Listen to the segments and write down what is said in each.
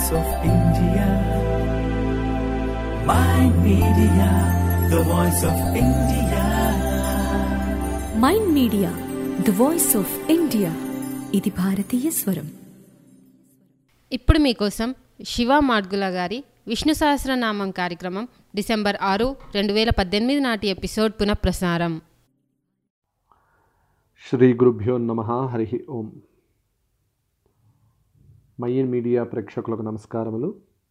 voice of India. Mind Media, the voice of India. Mind media the voice of India ఇది భారతీయ స్వరం ఇప్పుడు మీకోసం శివ మాడ్గుల గారి విష్ణు సహస్రనామం కార్యక్రమం డిసెంబర్ ఆరు రెండు వేల పద్దెనిమిది నాటి ఎపిసోడ్ పునఃప్రసారం శ్రీ గురుభ్యో నమ హరి ఓం మయ్యన్ మీడియా ప్రేక్షకులకు నమస్కారములు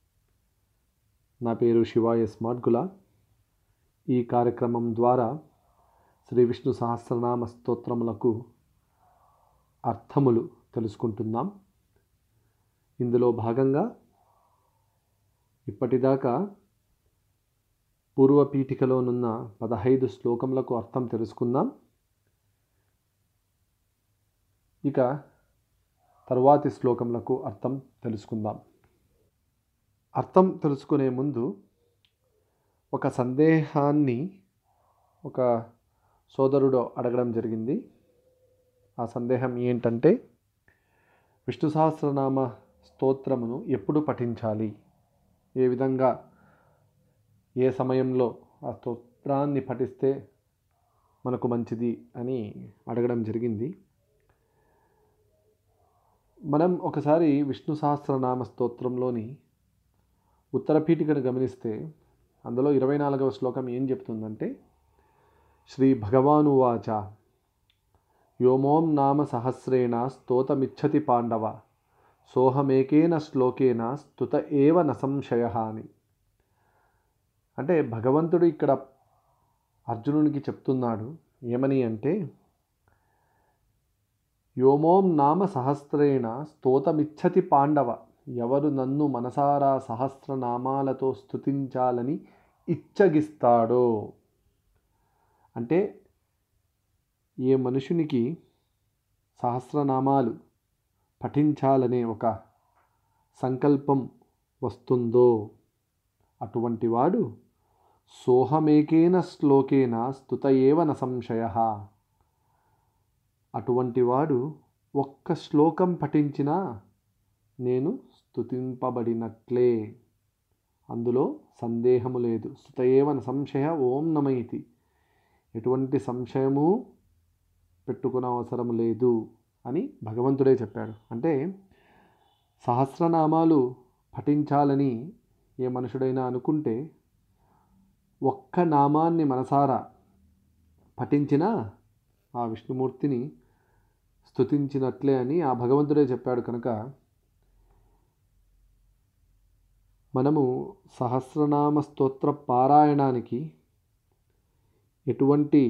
నా పేరు శివాయ స్మార్ట్గుల ఈ కార్యక్రమం ద్వారా శ్రీ విష్ణు సహస్రనామ స్తోత్రములకు అర్థములు తెలుసుకుంటున్నాం ఇందులో భాగంగా ఇప్పటిదాకా పూర్వపీఠికలోనున్న పదహైదు శ్లోకములకు అర్థం తెలుసుకుందాం ఇక తరువాతి శ్లోకములకు అర్థం తెలుసుకుందాం అర్థం తెలుసుకునే ముందు ఒక సందేహాన్ని ఒక సోదరుడు అడగడం జరిగింది ఆ సందేహం ఏంటంటే విష్ణు సహస్రనామ స్తోత్రమును ఎప్పుడు పఠించాలి ఏ విధంగా ఏ సమయంలో ఆ స్తోత్రాన్ని పఠిస్తే మనకు మంచిది అని అడగడం జరిగింది మనం ఒకసారి విష్ణు సహస్రనామ స్తోత్రంలోని ఉత్తరపీఠికను గమనిస్తే అందులో ఇరవై నాలుగవ శ్లోకం ఏం చెప్తుందంటే శ్రీ భగవానువాచ వ్యోమోం నామ సహస్రేణ స్తోతమిచ్చతి పాండవ సోహమేకేన శ్లోకేన స్తుత ఏవ నసంశయ అని అంటే భగవంతుడు ఇక్కడ అర్జునునికి చెప్తున్నాడు ఏమని అంటే వ్యోమోం నామ సహస్రేణ స్తోతమిచ్చతి పాండవ ఎవరు నన్ను మనసారా సహస్రనామాలతో స్తుతించాలని ఇచ్చగిస్తాడో అంటే ఏ మనుషునికి సహస్రనామాలు పఠించాలనే ఒక సంకల్పం వస్తుందో అటువంటి వాడు సోహమేకేన శ్లోకేన స్తుత ఏవ న సంశయ అటువంటి వాడు ఒక్క శ్లోకం పఠించినా నేను స్తుతింపబడినట్లే అందులో సందేహము లేదు స్తుత ఏవ న సంశయ ఓం నమైతి ఎటువంటి సంశయము పెట్టుకునే అవసరం లేదు అని భగవంతుడే చెప్పాడు అంటే సహస్రనామాలు పఠించాలని ఏ మనుషుడైనా అనుకుంటే ఒక్క నామాన్ని మనసారా పఠించినా ఆ విష్ణుమూర్తిని స్తుతించినట్లే అని ఆ భగవంతుడే చెప్పాడు కనుక మనము సహస్రనామ స్తోత్ర పారాయణానికి ఎటువంటి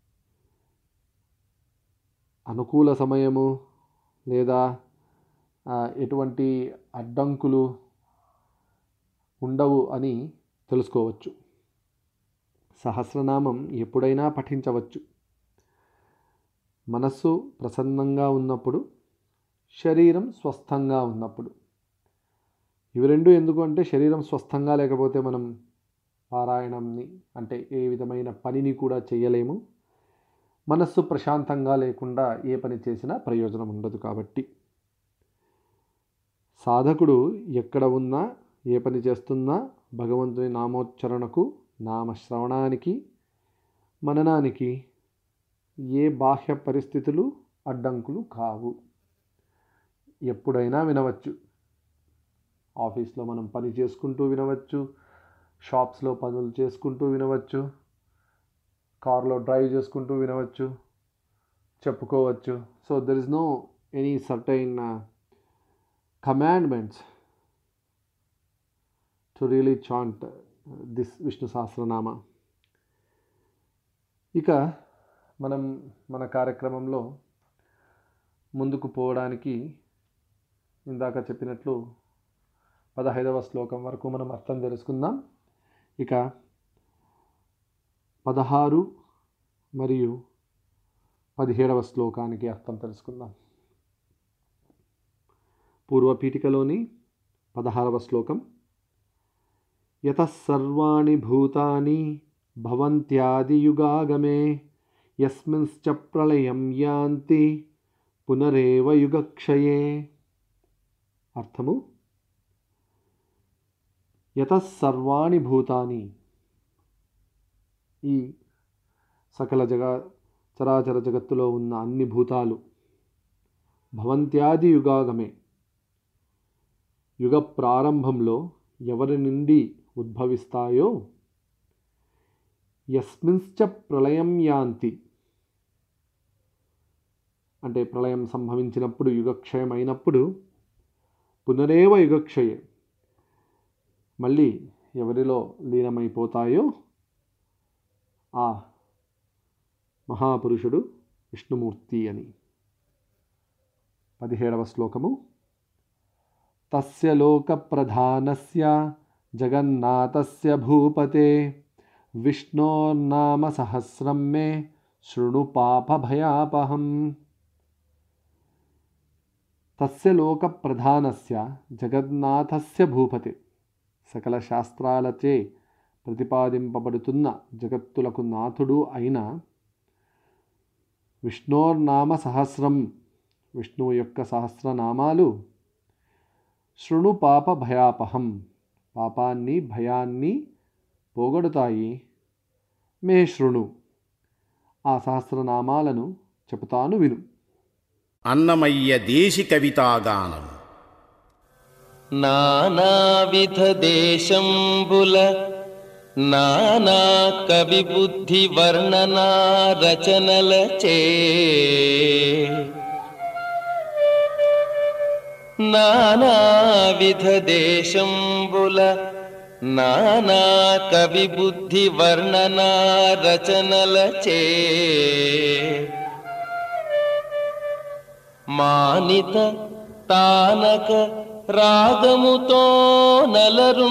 అనుకూల సమయము లేదా ఎటువంటి అడ్డంకులు ఉండవు అని తెలుసుకోవచ్చు సహస్రనామం ఎప్పుడైనా పఠించవచ్చు మనస్సు ప్రసన్నంగా ఉన్నప్పుడు శరీరం స్వస్థంగా ఉన్నప్పుడు ఇవి రెండు ఎందుకు అంటే శరీరం స్వస్థంగా లేకపోతే మనం పారాయణంని అంటే ఏ విధమైన పనిని కూడా చేయలేము మనస్సు ప్రశాంతంగా లేకుండా ఏ పని చేసినా ప్రయోజనం ఉండదు కాబట్టి సాధకుడు ఎక్కడ ఉన్నా ఏ పని చేస్తున్నా భగవంతుని నామోచ్చరణకు నామశ్రవణానికి మననానికి ఏ బాహ్య పరిస్థితులు అడ్డంకులు కావు ఎప్పుడైనా వినవచ్చు ఆఫీస్లో మనం పని చేసుకుంటూ వినవచ్చు షాప్స్లో పనులు చేసుకుంటూ వినవచ్చు కార్లో డ్రైవ్ చేసుకుంటూ వినవచ్చు చెప్పుకోవచ్చు so there is no any certain commandments to really chant this Vishnu Sahasranama ఇక మనం మన కార్యక్రమంలో ముందుకు పోవడానికి ఇందాక చెప్పినట్లు పదహైదవ శ్లోకం వరకు మనం అర్థం తెలుసుకుందాం ఇక పదహారు మరియు పదిహేడవ శ్లోకానికి అర్థం తెలుసుకుందాం పూర్వపీఠికలోని పదహారవ శ్లోకం యతసర్వాణి భూతాని భవంత్యాదియుగాగమే యస్మింశ్చ ప్రళయం యాంతి పునరేవ యుగక్షయే అర్థము యత సర్వాణి భూతాని ఈ సకల జగ చరాచర జగత్తులో ఉన్న అన్ని భూతాలు భవంత్యాది యుగాగమే యుగ ప్రారంభంలో ఎవరి నుండి ఉద్భవిస్తాయో యస్మింశ్చ ప్రళయం యాంతి అంటే ప్రళయం సంభవించినప్పుడు యుగక్షయం అయినప్పుడు పునరేవ యుగక్షయే మళ్ళీ ఎవరిలో లీనమైపోతాయో ఆ మహాపురుషుడు విష్ణుమూర్తి అని పదిహేడవ శ్లోకము తస్య లోక ప్రధానస్య జగన్నాథస్య భూపతే విష్ణోర్నామ సహస్రం మే శృణు పాపభయాపహం తస్య లోక ప్రధానస్య జగన్నాథస్య భూపతే సకల శాస్త్రాలచే ప్రతిపాదింపబడుతున్న జగత్తులకు నాథుడు అయిన విష్ణోర్నామ సహస్రం విష్ణువు యొక్క సహస్రనామాలు శృణు పాప భయాపహం పాపాన్ని భయాన్ని పోగొడతాయి మే శృణు ఆ సహస్రనామాలను చెబుతాను విను అన్నమయ్య దేశి కవితాగానం నానావిధ దేశంబుల నానా కవి బుద్ధి వర్ణనా రచనలచే నానావిధ దేశంబుల నానా కవి బుద్ధి వర్ణనా రచనలచే మానిత తానక రాగముతో నలరు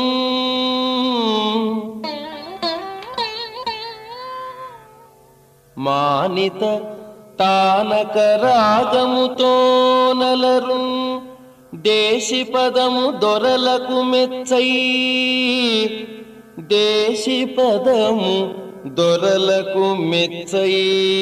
మానిత తానక రాగముతో నలరు దేశి పదము దొరలకు మెచ్చై దేశి పదము దొరలకు మెచ్చై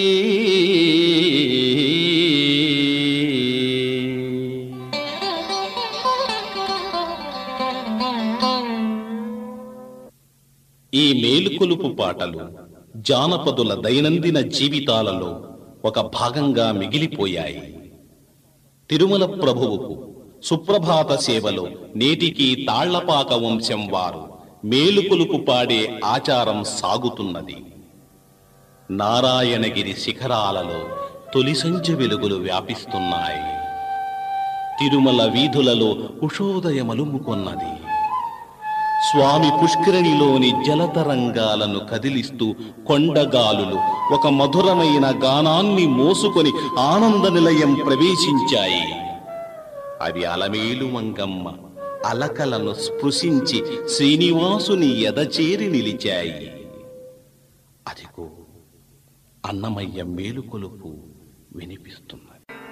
ఈ మేలుకొలుపు పాటలు జానపదుల దైనందిన జీవితాలలో ఒక భాగంగా మిగిలిపోయాయి తిరుమల ప్రభువుకు సుప్రభాత సేవలో నేటికి తాళ్లపాక వంశం వారు మేలుకొలుపు పాడే ఆచారం సాగుతున్నది నారాయణగిరి శిఖరాలలో తొలి సంధ్య వెలుగులు వ్యాపిస్తున్నాయి తిరుమల వీధులలో ఉషోదయమలుముకొన్నది స్వామి పుష్కరిణిలోని జలతరంగాలను కదిలిస్తూ కొండగాలులు ఒక మధురమైన గానాన్ని మోసుకొని ఆనంద నిలయం ప్రవేశించాయి అవి అలమేలు మంగమ్మ అలకలను స్పృశించి శ్రీనివాసుని ఎదచేరి నిలిచాయి అదిగో అన్నమయ్య మేలుకొలుపు వినిపిస్తున్నది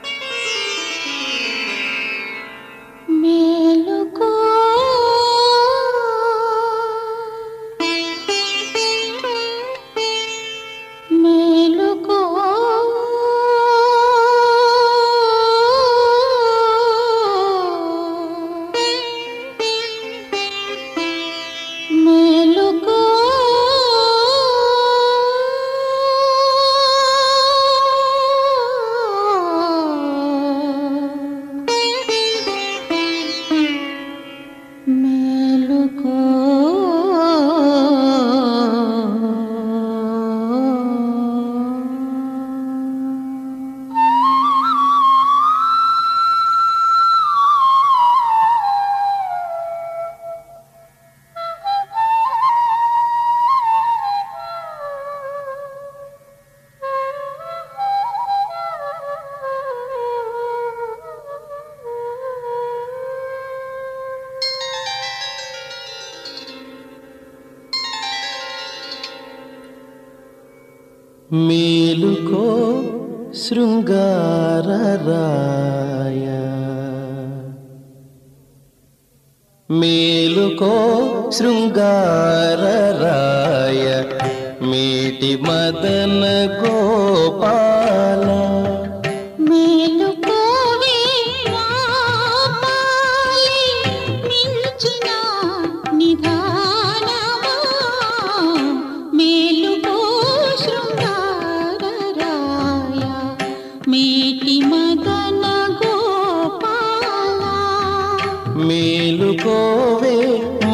మేలుకో మేలుకో మేలుకో మేలుకో మేలుకో శృంగారరాయ మేలుకో శృంగారరాయ మేటి మదన గోపాల మేలుకోవే మాపాలి మించిన నిధాన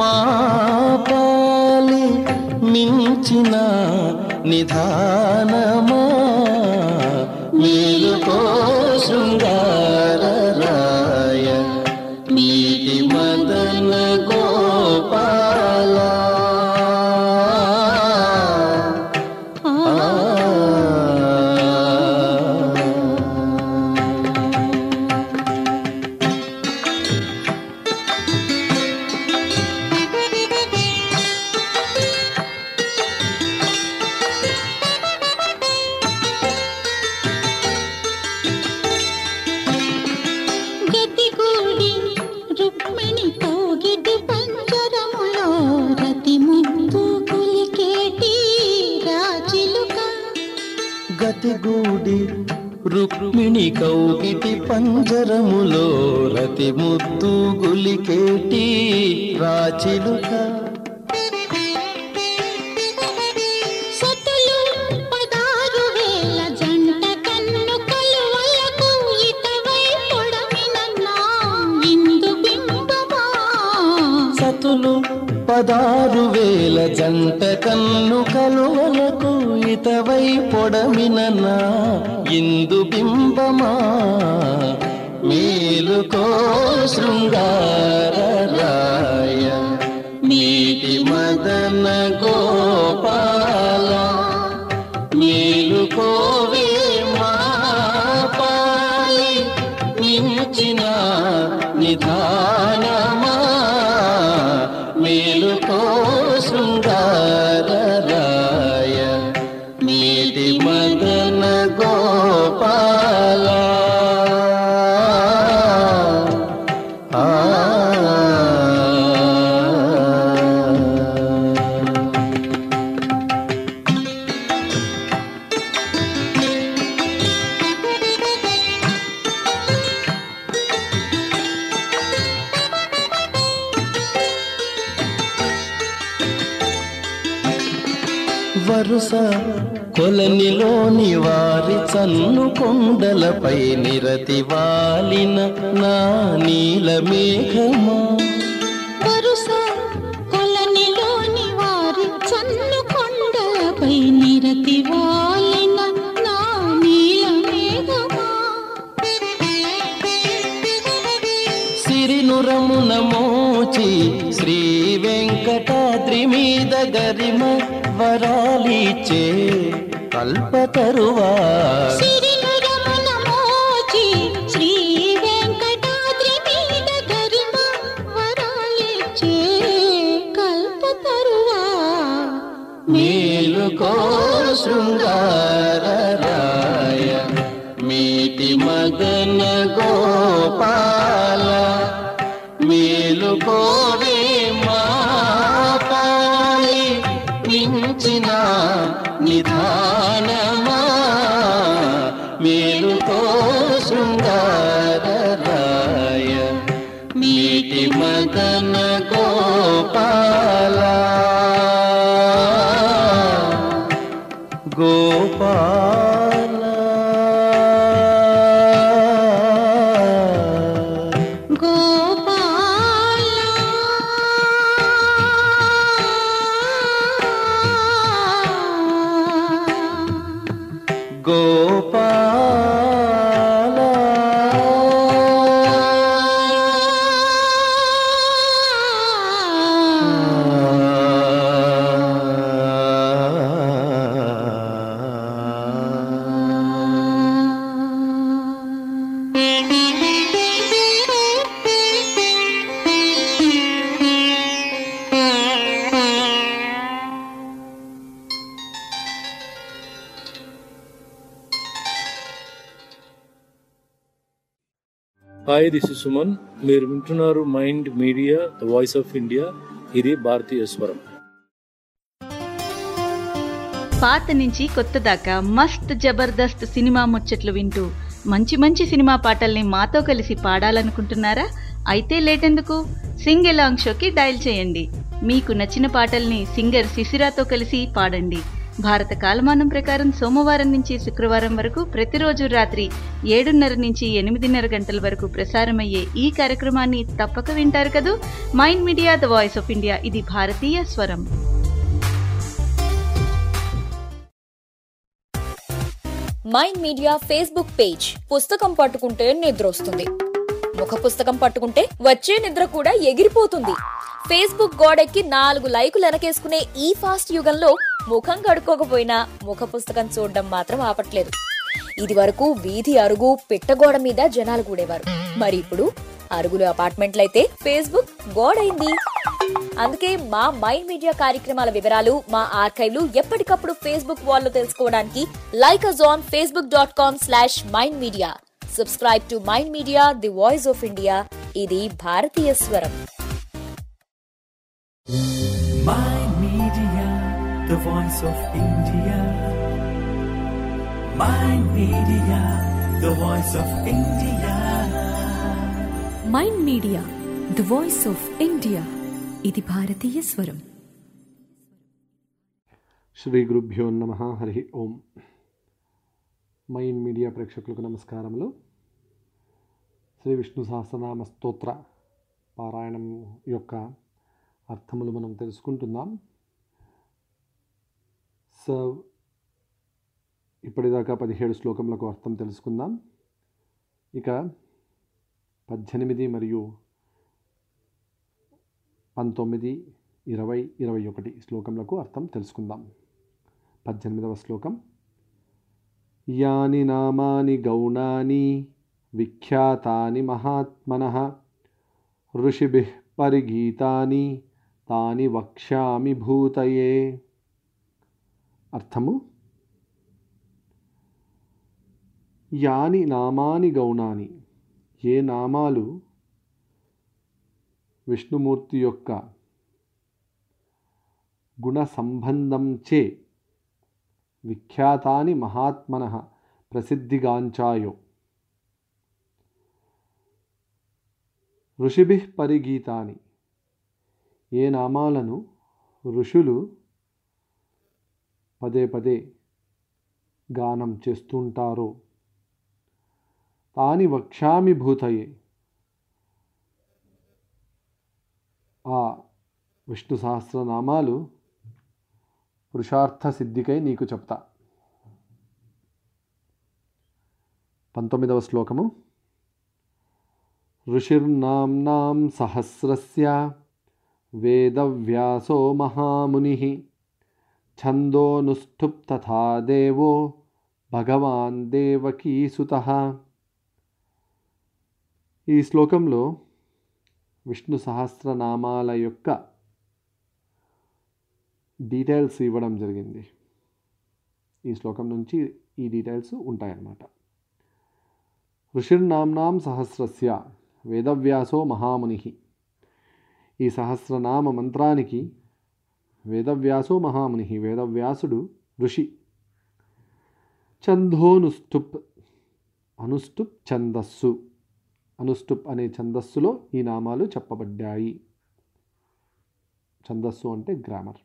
మా పాలి మించిన నిధానమా మేలుకో శృంగారరాయ మీటి మదన గోపాల గతిగూడి రుక్మిణి తోగిటి పంజరములో రతి ముద్దు కులికేటి రాచిలుక గతిగూడి రుక్మిణి కౌగిటి పంజరములో రతి ముద్దు గులికేటి రాచిలుక సతులు పదారు వేల జంట కన్ను కలువలకు ఇతవై పొడమినన్నా ఇందు బింబమా సతులు పదారు వేల జంట కన్ను కలువలకు ఇతవై పొడమిననా ఇందు బింబమా మేలుకో శృంగారరాయ నీటి మదన గోపాల మేలుకోవే మా పాలి మించిన నిధానమా మేలుకో శృంగారరాయ నీటి మదన గోపాల ఆ వరుస కొలనిలోని వారి చన్ను కొండలపై నిరతి వాలిన నా నీల మేఘమా వరుస కొలనిలోని వారి చన్ను కొండలపై నిరతి వాలిన నా నీల మేఘమా సిరినురమున మోచి శ్రీ వెంకటాద్రి మీద గరిమ వరాలిచే కల్పతరువా సిరినురమున మోచి శ్రీ వెంకటాద్రి మీద గరిమ వరాలిచ్చే కల్పతరువా మేలుకో శృంగారరాయ మీటి మదన గోపాల మేలుకోవే మా పాలి మించిన నిధానమా మేలుకో శృంగారరాయ మీటి Madana Gopala Gopala Gopala hi this is Suman మీరు వింటున్నారు mind media the voice of India ఇది భారతీయ స్వరం పాత నుంచి కొత్త దాకా మస్త్ జబర్దస్త్ సినిమా ముచ్చట్లు వింటూ మంచి మంచి సినిమా పాటల్ని మాతో కలిసి పాడాలనుకుంటున్నారా అయితే లేటెందుకు సింగ్ ఎలాంగ్ షోకి డయల్ చేయండి మీకు నచ్చిన పాటల్ని సింగర్ శిశిరాతో కలిసి పాడండి భారత కాలమానం ప్రకారం సోమవారం నుంచి శుక్రవారం వరకు ప్రతిరోజు రాత్రి ఏడున్నర నుంచి ఎనిమిదిన్నర గంటల వరకు ప్రసారమయ్యే ఈ కార్యక్రమాన్ని తప్పక వింటారు కదూ mind media the voice of India ఇది భారతీయ స్వరం మైండ్ మీడియా ఫేస్బుక్ పేజ్ పుస్తకం పట్టుకుంటే నిద్ర వస్తుంది ముఖ పుస్తకం పట్టుకుంటే వచ్చే నిద్ర కూడా ఎగిరిపోతుంది ఫేస్బుక్ గోడెక్కి నాలుగు లైకులు వెనకేసుకునే ఈ ఫాస్ట్ యుగంలో ముఖం కడుక్కోకపోయినా ముఖ పుస్తకం చూడడం మాత్రం ఆపట్లేదు ఇది వరకు వీధి అరుగు పిట్టగోడ మీద జనాలు కూడేవారు మరి ఇప్పుడు అరుగులు అపార్ట్మెంట్లయితే ఫేస్బుక్ గోడైంది అందుకే మా మైండ్ మీడియా కార్యక్రమాల వివరాలు మా ఆర్కైవ్లు ఎప్పటికప్పుడు ఫేస్బుక్ వాల్లో తెలుసుకోవడానికి like us on Facebook dot com slash mind media subscribe to mind media the voice of India ఇది భారతీయ స్వరం Mind Media, the voice of India. Mind Media, the voice of India. Mind media the voice of India ఇది భారతీయ స్వరం శ్రీ గురుభ్యో నమ హరి ఓం mine media ప్రేక్షకులకు నమస్కారములు శ్రీ విష్ణు సహస్రనామ స్తోత్ర పారాయణం యొక్క అర్థములు మనం తెలుసుకుంటున్నాం సో ఇప్పటిదాకా పదిహేడు శ్లోకములకు అర్థం తెలుసుకుందాం ఇక పద్దెనిమిది మరియు పంతొమ్మిది ఇరవై ఇరవై ఒకటి శ్లోకములకు అర్థం తెలుసుకుందాం పద్దెనిమిదవ శ్లోకం యాని నామాని గౌణాని విఖ్యాతాని మహాత్మనః ఋషిభిः పరిగీతాని తాని వక్ష్యామి భూతయే అర్థము యాని నామాని గౌణాని ఏ నామాలు విష్ణుమూర్తి యొక్క గుణ సంబంధం చే విఖ్యాతాని మహాత్మన ప్రసిద్ధిగాంచాయో ఋషిభి పరిగీతాని ఏ నామాలను ఋషులు పదే పదే గానం చేస్తుంటారో తాని వక్ష్యామి భూతయే ఆ విష్ణు సహస్రనామాలు పురుషార్థ సిద్ధికై నీకు చెప్తా పంతొమ్మిదవ శ్లోకము ఋషిర్నాంనాం సహస్రస్య వేదవ్యాసో మహాముని ఛందోనుష్ఠుప్ తథా దేవో భగవాన్ దేవకీసుత ఈ శ్లోకంలో విష్ణు సహస్రనామాల యొక్క డీటెయిల్స్ ఇవ్వడం జరిగింది ఈ శ్లోకం నుంచి ఈ డీటెయిల్స్ ఉంటాయన్నమాట ఋషిర్నాంనాం సహస్రస్య వేదవ్యాసో మహాముని ఈ సహస్రనామ మంత్రానికి వేదవ్యాసో మహాముని వేదవ్యాసుడు ఋషి చందోనుష్ఠుప్ అనుష్ఠుప్ ఛందస్సు అనుష్ఠుప్ అనే ఛందస్సులో ఈ నామాలు చెప్పబడ్డాయి ఛందస్సు అంటే గ్రామర్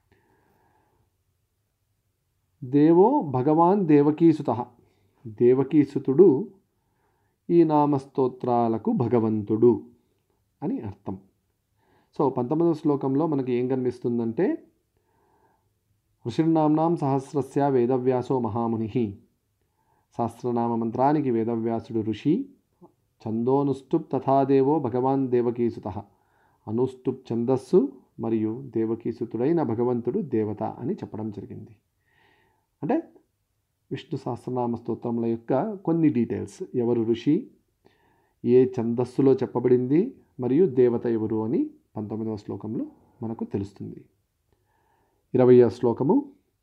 దేవో భగవాన్ దేవకీసుత దేవకీసుతుడు ఈ నామస్తోత్రాలకు భగవంతుడు అని అర్థం సో పంతొమ్మిదవ శ్లోకంలో మనకి ఏం కనిపిస్తుందంటే ఋషిర్నాంనాం సహస్రస్య వేదవ్యాసో మహాముని సహస్రనామ మంత్రానికి వేదవ్యాసుడు ఋషి ఛందోనుష్ఠుప్ తథాదేవో భగవాన్ దేవకీసుత అనుష్ఠుప్ ఛందస్సు మరియు దేవకీసుతుడైన భగవంతుడు దేవత అని చెప్పడం జరిగింది అంటే విష్ణు సహస్రనామ స్తోత్రముల యొక్క కొన్ని డీటెయిల్స్ ఎవరు ఋషి ఏ ఛందస్సులో చెప్పబడింది మరియు దేవత ఎవరు అని పంతొమ్మిదవ శ్లోకంలో మనకు తెలుస్తుంది ఇరవయో శ్లోకము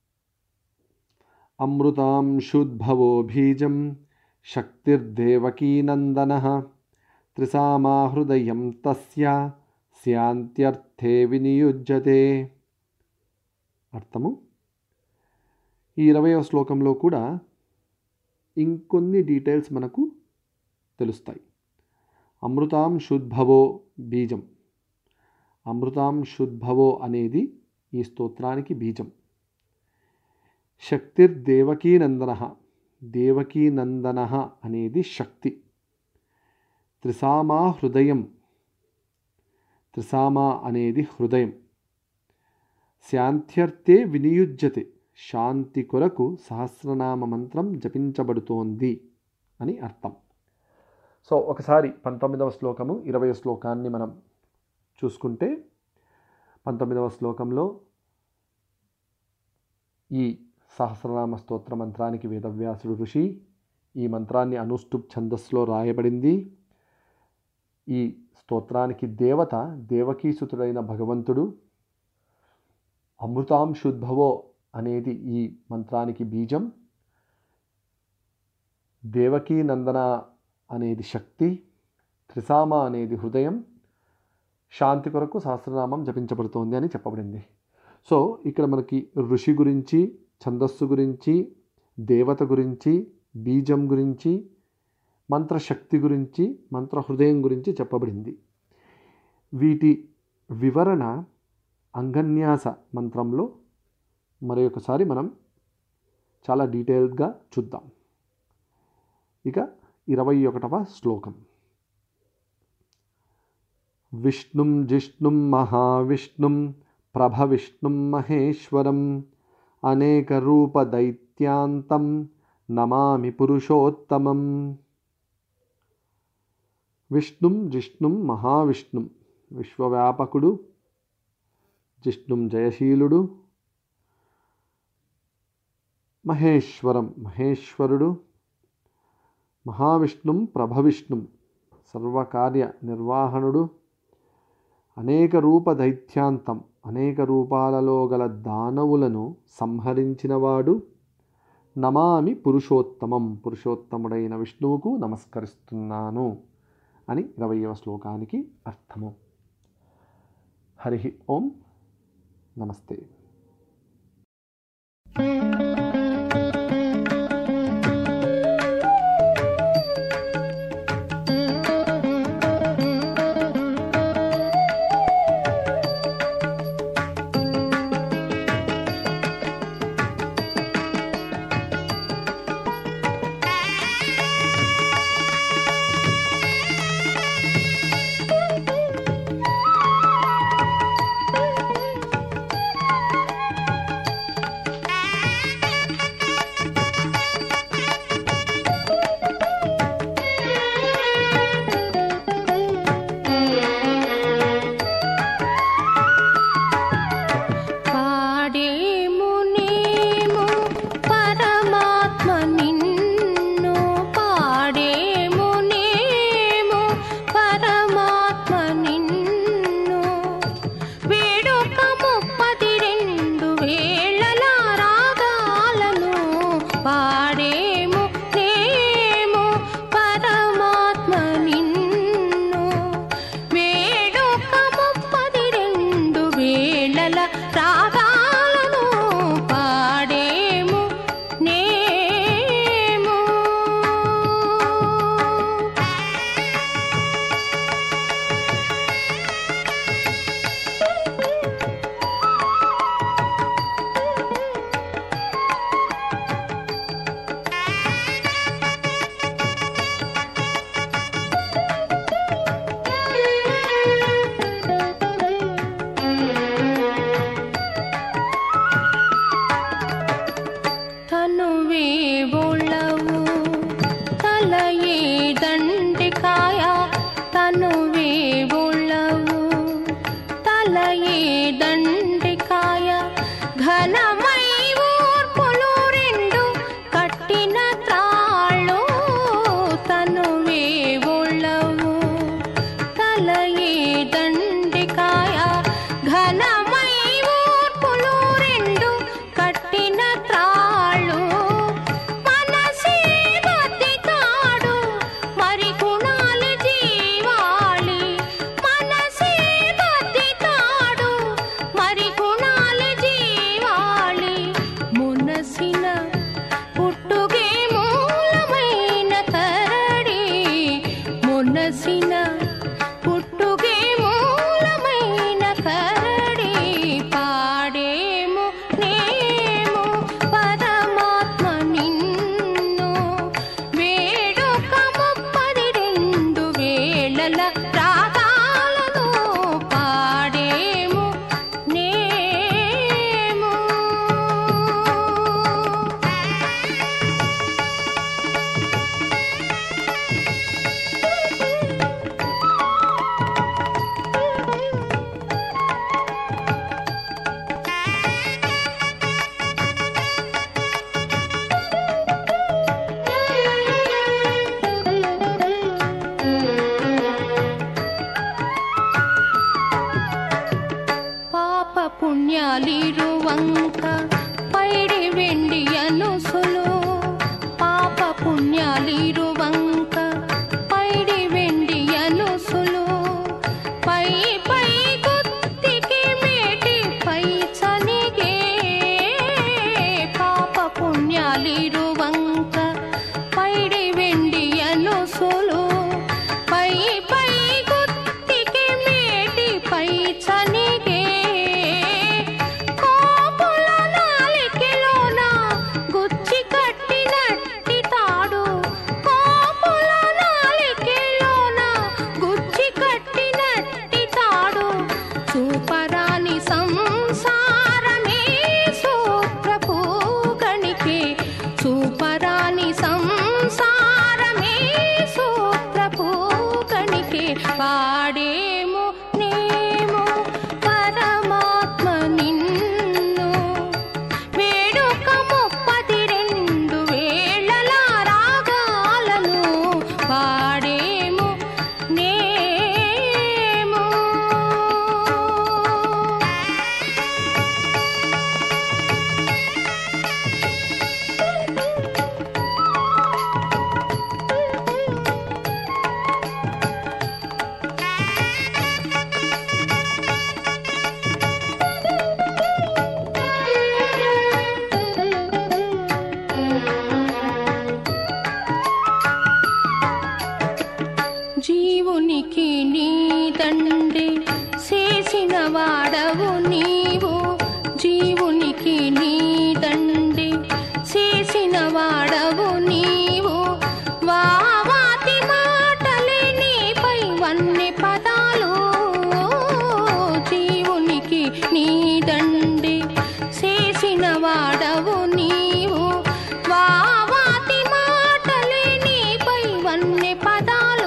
అమృతాంశుద్భవో బీజం శక్తిర్దేవకీనందన త్రిసామాహృదయం తస్య శాంత్యర్థే వినియుజ్యతే అర్థము ఈ ఇరవయో శ్లోకంలో కూడా ఇంకొన్ని డీటెయిల్స్ మనకు తెలుస్తాయి అమృతాం శుద్భవో బీజం అమృతాం శుద్భవో అనేది ఈ స్తోత్రానికి బీజం శక్తిర్దేవకీనందన దేవకీనందన అనేది శక్తి త్రిసామా హృదయం త్రిసామా అనేది హృదయం శాంత్యర్థే వినియుజ్యతే శాంతి కొరకు సహస్రనామ మంత్రం జపించబడుతోంది అని అర్థం సో ఒకసారి పంతొమ్మిదవ శ్లోకము ఇరవై శ్లోకాన్ని మనం చూసుకుంటే పంతొమ్మిదవ శ్లోకంలో ఈ సహస్రనామ స్తోత్ర మంత్రానికి వేదవ్యాసుడు ఋషి ఈ మంత్రాన్ని అనుష్టుప్ ఛందస్సులో రాయబడింది ఈ స్తోత్రానికి దేవత దేవకీసుతుడైన భగవంతుడు అమృతాంశుద్భవో అనేది ఈ మంత్రానికి బీజం దేవకీ నందన అనేది శక్తి త్రిసామ అనేది హృదయం శాంతి కొరకు సహస్రనామం జపించబడుతోంది అని చెప్పబడింది సో ఇక్కడ మనకి ఋషి గురించి ఛందస్సు గురించి దేవత గురించి బీజం గురించి మంత్రశక్తి గురించి మంత్ర హృదయం గురించి చెప్పబడింది వీటి వివరణ అంగన్యాస మంత్రంలో మరి ఒకసారి మనం చాలా డీటెయిల్గా చూద్దాం ఇక ఇరవై ఒకటవ శ్లోకం విష్ణుం జిష్ణుం మహావిష్ణుం ప్రభవిష్ణుం మహేశ్వరం అనేకరూపదైత్యాంతం నమామి పురుషోత్తమం విష్ణుం జిష్ణుం మహావిష్ణుం విశ్వవ్యాపకుడు జిష్ణుం జయశీలుడు మహేశ్వరం మహేశ్వరుడు మహావిష్ణుం ప్రభవిష్ణుం సర్వకార్య నిర్వాహణుడు అనేక రూప దైత్యాంతం అనేక రూపాలలో గల దానవులను సంహరించినవాడు నమామి పురుషోత్తమం పురుషోత్తముడైన విష్ణువుకు నమస్కరిస్తున్నాను అని ఇరవయవ శ్లోకానికి అర్థము హరి ఓం నమస్తే పాడేము నేము పరమాత్మ నిన్ను పాడేము నేము పరమాత్మ నిన్ను వేడుక ముప్పది రెండు వేళల రాగాలను పాడేము నేము పరమాత్మ నిన్ను వేడుక ముప్పది రెండు వేళల రాగాలను పాడేము నేము తనువే బొళ్ళవు తలయే దండికాయ తనువే బొళ్ళవు తలయే దండికాయ ఘనమై ఊర్పులు రెండు కట్టిన త్రాళ్ళు తనువే బొళ్ళవు తలయే దండికాయ ఘనమై ఊర్పులు రెండు కట్టిన త్రాళ్ళు మనసే బతి తాడు మరి గుణాలు జీవాళి మనసే బతి తాడు మరి పుణ్యాలిరువంక పైడి వెండి అనుసులు పాప పుణ్యాలిరువంక పైడి వెండి అనుసులు పై పై గుత్తికి మేటి పై చనిగే పాప పుణ్యాలిరువంక పైడి వెండి అనుసులు పై పై గుత్తికి మేటి పై చనిగే కోపుల నాలికలోన గుచ్చి కట్టినట్టి తాడు కోపుల నాలికలోన గుచ్చి కట్టినట్టి తాడు చూపరాని సంసారమే సూత్రపూగణికే చూపరాని సంసారమే సూత్రపూగణికే పాడేము నేము పరమాత్మ నిన్ను వేడుక ముప్పది రెండు వేళల రాగాలను పాడేము నేము జీవునికి నీ తండ్రి చేసిన వాడవు నీవు జీవునికి నీ తండ్రి చేసిన వాడవు నీవు వావాతి మాటలే నీపై వన్నె పదాలు జీవునికి నీ తండ్రి చేసిన వాడవు నీవు వావాతి మాటలే నీపై వన్నె పదాలు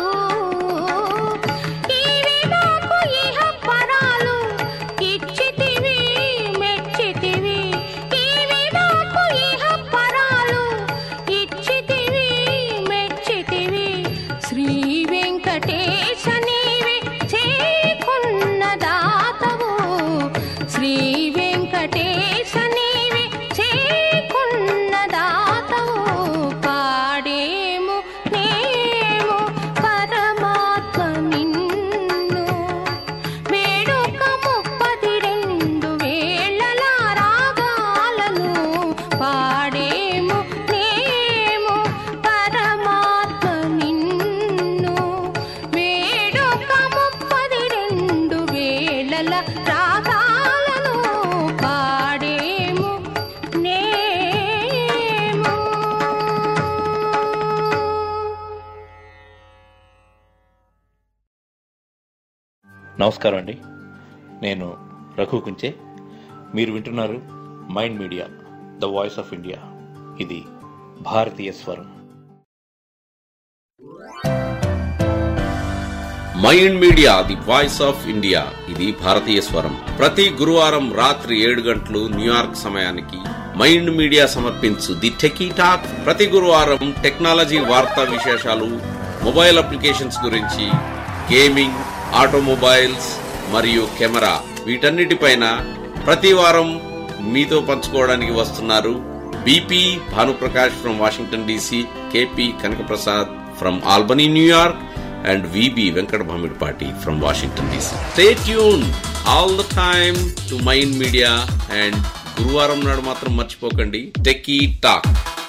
ఇవి మాకు ఇహ పరాలు ఇచ్చితివి మెచ్చితివి ఇవి మాకు ఇహ పరాలు ఇచ్చితివి మెచ్చితివి శ్రీ వెంకటేశ నీవే చేకున్న దాతవు శ్రీ వెంకటేశ నీవే చేకున్న దాతవు పాడేము నేము పరమాత్మ నిన్ను వేడుక ముప్పది రెండు వేళల రాగాలను పాడేము నేము పరమాత్మ నిన్ను వేడుక ముప్పది రెండు వేళల రాగాలను పాడేము నేము నమస్కారం అండి నేను రఘు కుంచే మీరు వింటున్నారు mind media the voice of India ఇది భారతీయ స్వరం mind media the voice of India ఇది భారతీయ స్వరం ప్రతి గురువారం రాత్రి ఏడు గంటలు న్యూయార్క్ సమయానికి మైండ్ మీడియా సమర్పించు ది టెకీ టాక్ ప్రతి గురువారం టెక్నాలజీ వార్తా విశేషాలు మొబైల్ అప్లికేషన్స్ గురించి గేమింగ్ ఆటోమొబైల్స్ మరియు కెమెరా వీటన్నిటిపైన ప్రతి వారం మీతో పంచుకోవడానికి వస్తున్నారు BP Bhanuprakash from Washington DC KP Kanakaprasad from Albany New York and VB Venkat Bhamidpati from Washington DC. Stay tuned all the time to Mind Media and గురువారం నాడు మాత్రం మర్చిపోకండి techie talk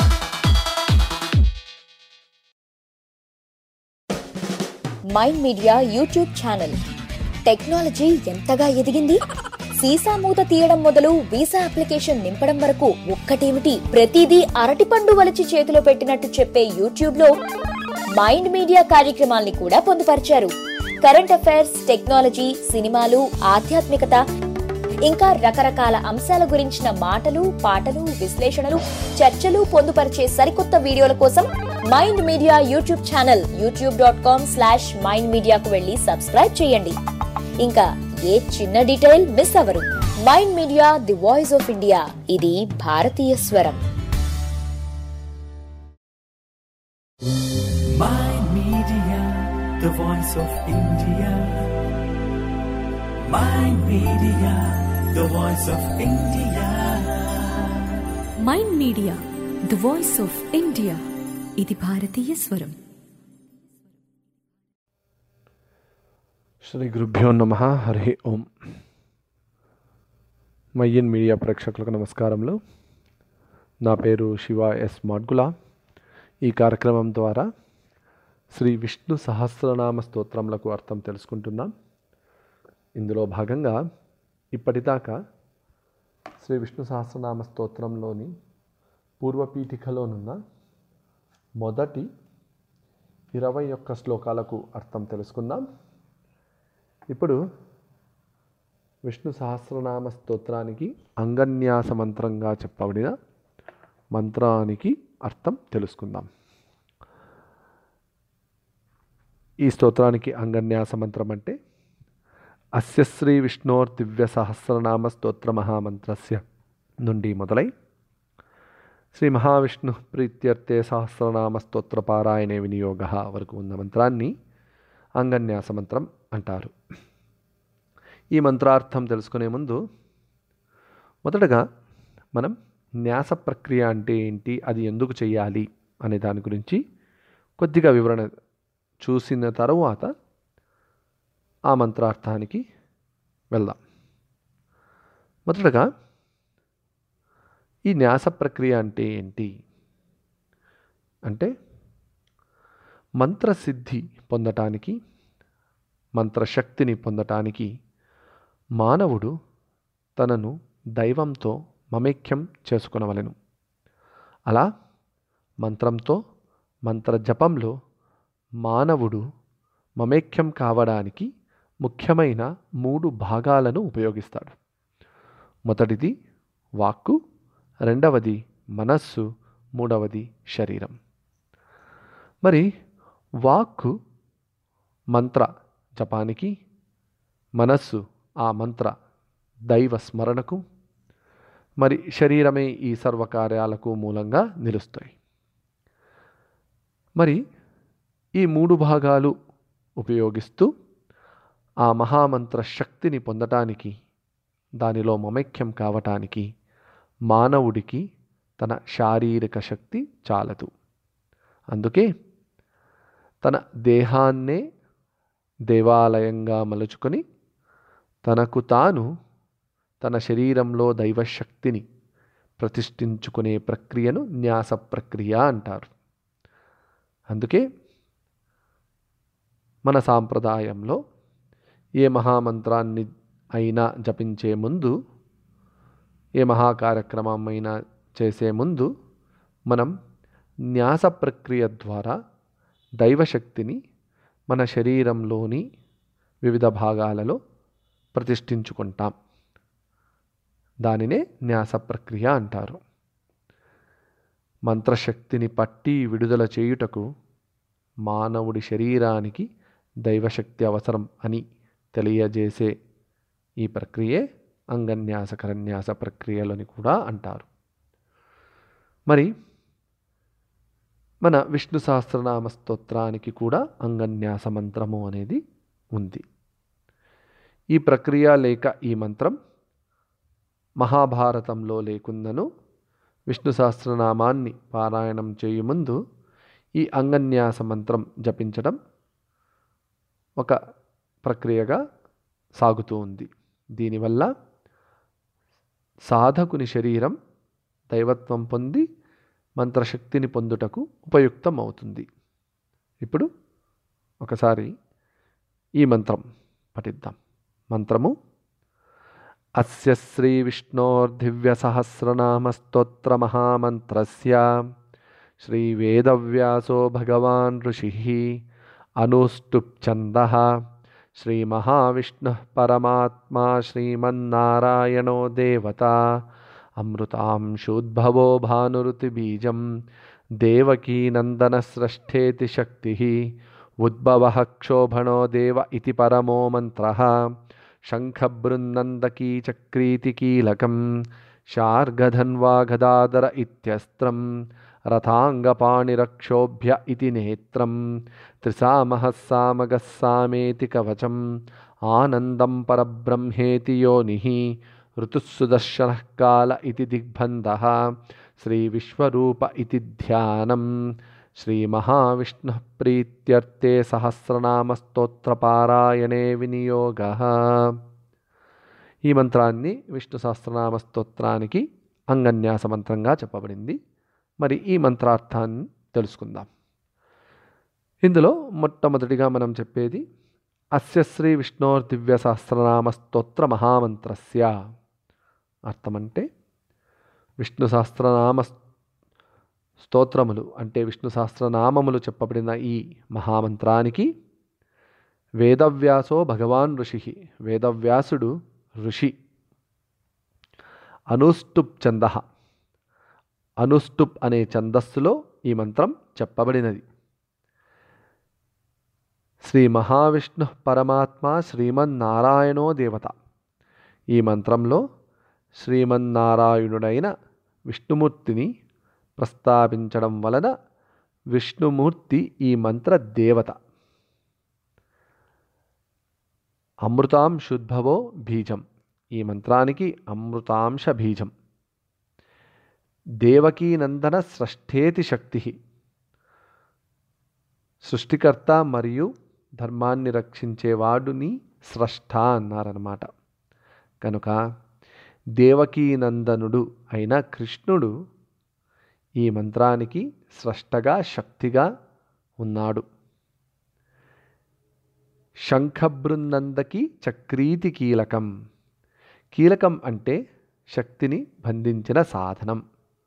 mind media YouTube channel technology ఎంతగా ఎదిగింది సీసా మూత తీయడం మొదలు వీసా అప్లికేషన్ నింపడం వరకు ఒక్కటేమిటి ప్రతిదీ అరటిపండు వలిచి చేతిలో పెట్టినట్టు చెప్పే యూట్యూబ్ లో మైండ్ మీడియా కార్యక్రమాల్ని కూడా పొందుపరిచారు కరెంట్ అఫైర్స్ టెక్నాలజీ సినిమాలు ఆధ్యాత్మికత ఇంకా రకరకాల అంశాల గురించిన మాటలు పాటలు విశ్లేషణలు చర్చలు పొందుపరిచే సరికొత్త వీడియోల కోసం mind media YouTube channel YouTube dot com slash mind మీడియాకు వెళ్ళి సబ్స్క్రైబ్ చేయండి ఇంకా ఏ చిన్న డీటెయిల్ మిస్ అవ్వరు mind media the voice of India ఇది భారతీయ స్వరం Mind Media, the voice of India. Mind Media, the voice of India. Mind media the voice of India ఇది భారతీయ స్వరం శ్రీ గురుభ్యో నమ హరి ఓం మయ్యన్ మీడియా ప్రేక్షకులకు నమస్కారములు నా పేరు శివ ఎస్ మాడ్గుల ఈ కార్యక్రమం ద్వారా శ్రీ విష్ణు సహస్రనామ స్తోత్రములకు అర్థం తెలుసుకుంటున్నాం ఇందులో భాగంగా ఇప్పటిదాకా శ్రీ విష్ణు సహస్రనామ స్తోత్రంలోని పూర్వపీఠికలోనున్న మొదటి ఇరవై ఒక్క శ్లోకాలకు అర్థం తెలుసుకుందాం ఇప్పుడు విష్ణు సహస్రనామ స్తోత్రానికి అంగన్యాస మంత్రంగా చెప్పబడిన మంత్రానికి అర్థం తెలుసుకుందాం ఈ స్తోత్రానికి అంగన్యాస మంత్రం అంటే అస్య శ్రీ విష్ణోర్ దివ్య సహస్రనామ స్తోత్ర మహామంత్రస్య నుండి మొదలై శ్రీ మహావిష్ణు ప్రీత్యర్థే సహస్రనామ స్తోత్ర పారాయణే వినియోగ వరకు ఉన్న మంత్రాన్ని అంగన్యాస మంత్రం అంటారు ఈ మంత్రార్థం తెలుసుకునే ముందు మొదటగా మనం న్యాస ప్రక్రియ అంటే ఏంటి అది ఎందుకు చేయాలి అనే దాని గురించి కొద్దిగా వివరణ చూసిన తరువాత ఆ మంత్రార్థానికి వెళ్దాం మొదటగా ఈ న్యాస ప్రక్రియ అంటే ఏంటి అంటే మంత్రసిద్ధి పొందటానికి మంత్రశక్తిని పొందటానికి మానవుడు తనను దైవంతో మమేక్యం చేసుకునవలెను అలా మంత్రంతో మంత్ర జపంలో మానవుడు మమేక్యం కావడానికి ముఖ్యమైన మూడు భాగాలను ఉపయోగిస్తాడు మొదటిది వాక్కు రెండవది మనస్సు మూడవది శరీరం మరి వాక్కు మంత్ర జపానికి మనస్సు ఆ మంత్ర దైవ స్మరణకు మరి శరీరమే ఈ సర్వకార్యాలకు మూలంగా నిలుస్తాయి మరి ఈ మూడు భాగాలు ఉపయోగిస్తూ ఆ మహామంత్ర శక్తిని పొందటానికి దానిలో మమైక్యం కావటానికి మానవుడికి తన శారీరక శక్తి చాలదు అందుకే తన దేహాన్నే దేవాలయంగా మలుచుకొని తనకు తాను తన శరీరంలో దైవశక్తిని ప్రతిష్ఠించుకునే ప్రక్రియను న్యాస ప్రక్రియ అంటారు అందుకే మన సాంప్రదాయంలో ఏ మహామంత్రాన్ని అయినా జపించే ముందు ఏ మహాకార్యక్రమం అయినా చేసే ముందు మనం న్యాస ప్రక్రియ ద్వారా దైవశక్తిని మన శరీరంలోని వివిధ భాగాలలో ప్రతిష్ఠించుకుంటాం దానినే న్యాస ప్రక్రియ అంటారు మంత్రశక్తిని పట్టి విడుదల చేయుటకు మానవుడి శరీరానికి దైవశక్తి అవసరం అని తెలియజేసే ఈ ప్రక్రియే అంగన్యాస కరన్యాస ప్రక్రియలని కూడా అంటారు మరి మన విష్ణు సహస్రనామ స్తోత్రానికి కూడా అంగన్యాస మంత్రము అనేది ఉంది ఈ ప్రక్రియ లేక ఈ మంత్రం మహాభారతంలో లేకుందను విష్ణు సహస్రనామాన్ని పారాయణం చేయముందు ఈ అంగన్యాస మంత్రం జపించడం ఒక ప్రక్రియగా సాగుతూ ఉంది దీనివల్ల సాధకుని శరీరం దైవత్వం పొంది మంత్రశక్తిని పొందుటకు ఉపయుక్తం అవుతుంది ఇప్పుడు ఒకసారి ఈ మంత్రం పఠిద్దాం మంత్రము అస్య శ్రీ విష్ణోర్దివ్య సహస్రనామ స్తోత్ర మహామంత్రస్య శ్రీ వేదవ్యాసో భగవాన్ ఋషి అనుష్టుప్ఛంద శ్రీ మహావిష్ణు పరమాత్మా శ్రీమన్నారాయణో దేవత అమృతాంశోద్భవో భానురుతిబీజం దేవకీనందనస్రష్ఠేతి శక్తి ఉద్భవ క్షోభణో దేవ ఇది పరమో మంత్ర శంఖబృందందకీ చక్రీతి కీలకం శార్గధన్వా గదాధర ఇత్యస్త్రం రథాంగపాణిరక్షోభ్య ఇతి నేత్రం త్రిసామః సామగः సామేతి కవచం ఆనందం పరబ్రహ్మేతి యోనిః ఋతుస్సుదర్శన కాల ఇది దిగ్బంధ శ్రీ విశ్వరూప ఇది ధ్యానం శ్రీ మహావిష్ణు ప్రీత్యర్థే సహస్రనామ స్తోత్రపారాయణే వినియోగ ఈ మంత్రాన్ని విష్ణు సహస్రనామ స్తోత్రానికి అంగన్యాస మంత్రంగా చెప్పబడింది మరి ఈ మంత్రార్థాన్ని తెలుసుకుందాం ఇందులో మొట్టమొదటిగా మనం చెప్పేది అస్య శ్రీ విష్ణోర్ దివ్య సహస్రనామ స్తోత్ర మహామంత్రస్య అర్థమంటే విష్ణు సహస్రనామ స్తోత్రములు అంటే విష్ణు సహస్రనామములు చెప్పబడిన ఈ మహామంత్రానికి వేదవ్యాసో భగవాన్ ఋషి వేదవ్యాసుడు ఋషి అనుష్టుప్ ఛంద అనుష్టుప్ అనే ఛందస్సులో ఈ మంత్రం చెప్పబడినది శ్రీ మహావిష్ణు పరమాత్మ శ్రీమన్నారాయణో దేవత ఈ మంత్రంలో శ్రీమన్నారాయణుడైన విష్ణుమూర్తిని ప్రస్తావించడం వలన విష్ణుమూర్తి ఈ మంత్ర దేవత అమృతాంశుద్భవో బీజం ఈ మంత్రానికి అమృతాంశ బీజం దేవకీనందన స్రష్టేతి శక్తి సృష్టికర్త మరియు ధర్మాన్ని రక్షించేవాడుని స్రష్ట అన్నారన్నమాట కనుక దేవకీనందనుడు అయిన కృష్ణుడు ఈ మంత్రానికి స్రష్టగా శక్తిగా ఉన్నాడు శంఖబృందందకి చక్రీతి కీలకం కీలకం అంటే శక్తిని బంధించిన సాధనం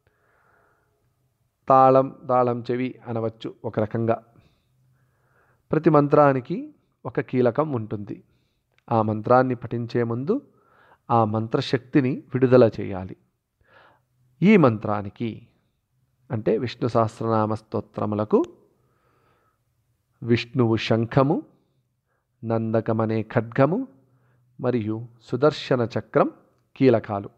తాళం తాళం చెవి అనవచ్చు ఒక రకంగా ప్రతి మంత్రానికి ఒక కీలకం ఉంటుంది ఆ మంత్రాన్ని పఠించే ముందు ఆ మంత్రశక్తిని విడుదల చేయాలి ఈ మంత్రానికి అంటే విష్ణు సహస్రనామ స్తోత్రములకు విష్ణువు శంఖము నందకమనే ఖడ్గము మరియు సుదర్శన చక్రం కీలకాలు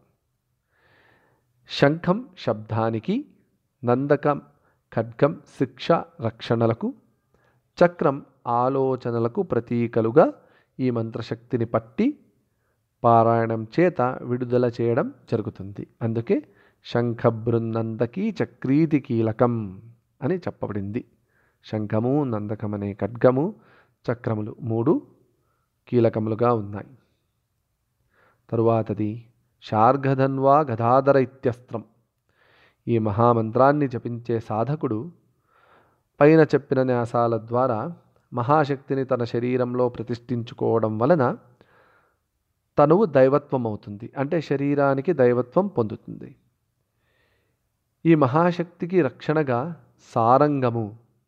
శంఖం శబ్దానికి నందకం ఖడ్గం శిక్ష రక్షణలకు చక్రం ఆలోచనలకు ప్రతీకలుగా ఈ మంత్రశక్తిని పట్టి పారాయణం చేత విడుదల చేయడం జరుగుతుంది అందుకే శంఖబృందందకి చక్రీతి కీలకం అని చెప్పబడింది శంఖము నందకం అనే ఖడ్గము చక్రములు మూడు కీలకములుగా ఉన్నాయి తరువాతది శార్ఘధన్వా గదాధర ఇత్యస్త్రం ఈ మహామంత్రాన్ని జపించే సాధకుడు పైన చెప్పిన న్యాసాల ద్వారా మహాశక్తిని తన శరీరంలో ప్రతిష్ఠించుకోవడం వలన తనువు దైవత్వం అవుతుంది అంటే శరీరానికి దైవత్వం పొందుతుంది ఈ మహాశక్తికి రక్షణగా సారంగము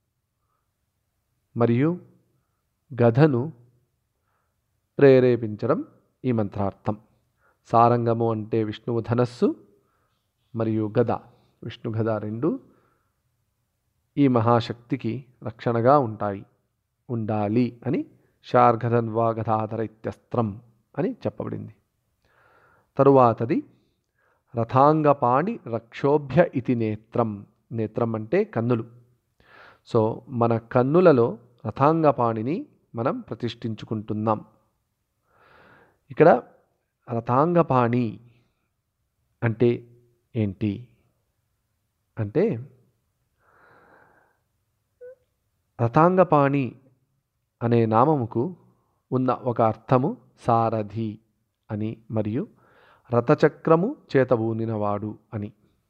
మరియు గధను ప్రేరేపించడం ఈ మంత్రార్థం సారంగము అంటే విష్ణువు ధనస్సు మరియు గద విష్ణు గద రెండు ఈ మహాశక్తికి రక్షణగా ఉంటాయి ఉండాలి అని శార్ఘధన్వా గదాధర ఇత్యస్త్రం అని చెప్పబడింది తరువాతది రథాంగపాణి రక్షోభ్య ఇతి నేత్రం నేత్రం అంటే కన్నులు సో మన కన్నులలో రథాంగపాణిని మనం ప్రతిష్ఠించుకుంటున్నాం ఇక్కడ రథాంగపాణి అంటే ఏంటి అంటే రథాంగపాణి అనే నామముకు ఉన్న ఒక అర్థము సారథి అని మరియు రథచక్రము చేతబూనినవాడు అని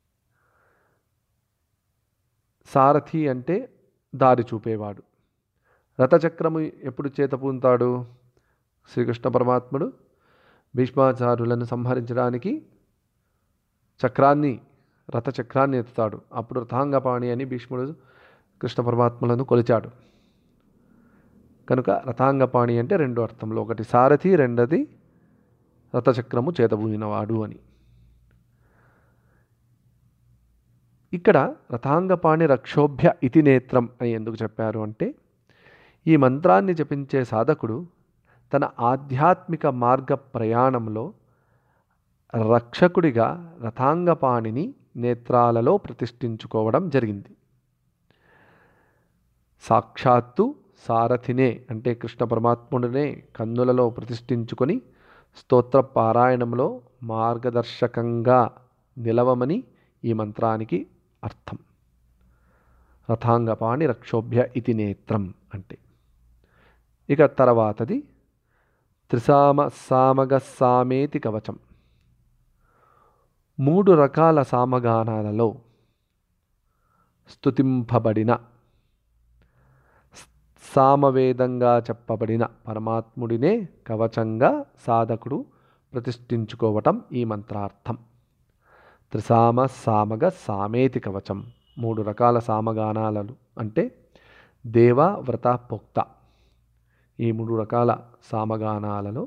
సారథి అంటే దారి చూపేవాడు రథచక్రము ఎప్పుడు చేతపూంతాడు శ్రీకృష్ణ పరమాత్ముడు భీష్మాచారులను సంహరించడానికి చక్రాన్ని రథచక్రాన్ని ఎత్తుతాడు అప్పుడు రథాంగపాణి అని భీష్ముడు కృష్ణ పరమాత్మలను కొలిచాడు కనుక రథాంగపాణి అంటే రెండు అర్థంలో ఒకటి సారథి రెండది రథచక్రము చేతబూనినవాడు అని ఇక్కడ రథాంగపాణి రక్షోభ్య ఇతి నేత్రం అని ఎందుకు చెప్పారు అంటే ఈ మంత్రాన్ని జపించే సాధకుడు తన ఆధ్యాత్మిక మార్గ ప్రయాణంలో రక్షకుడిగా రథాంగపాణిని నేత్రాలలో ప్రతిష్ఠించుకోవడం జరిగింది సాక్షాత్తు సారథినే అంటే కృష్ణ పరమాత్ముడినే కన్నులలో ప్రతిష్ఠించుకొని స్తోత్ర పారాయణంలో మార్గదర్శకంగా నిలవమని ఈ మంత్రానికి అర్థం రథాంగపాణి రక్షోభ్య ఇతి నేత్రం అంటే ఇక తర్వాతది త్రిసామ సామగ సామేతి కవచం మూడు రకాల సామగానాలలో స్తుతింపబడిన సామవేదంగా చెప్పబడిన పరమాత్ముడినే కవచంగా సాధకుడు ప్రతిష్ఠించుకోవటం ఈ మంత్రార్థం త్రిసామ సామగ సామేతి కవచం మూడు రకాల సామగానాలను అంటే దేవ వ్రత పొక్త ఈ మూడు రకాల సామగానాలలో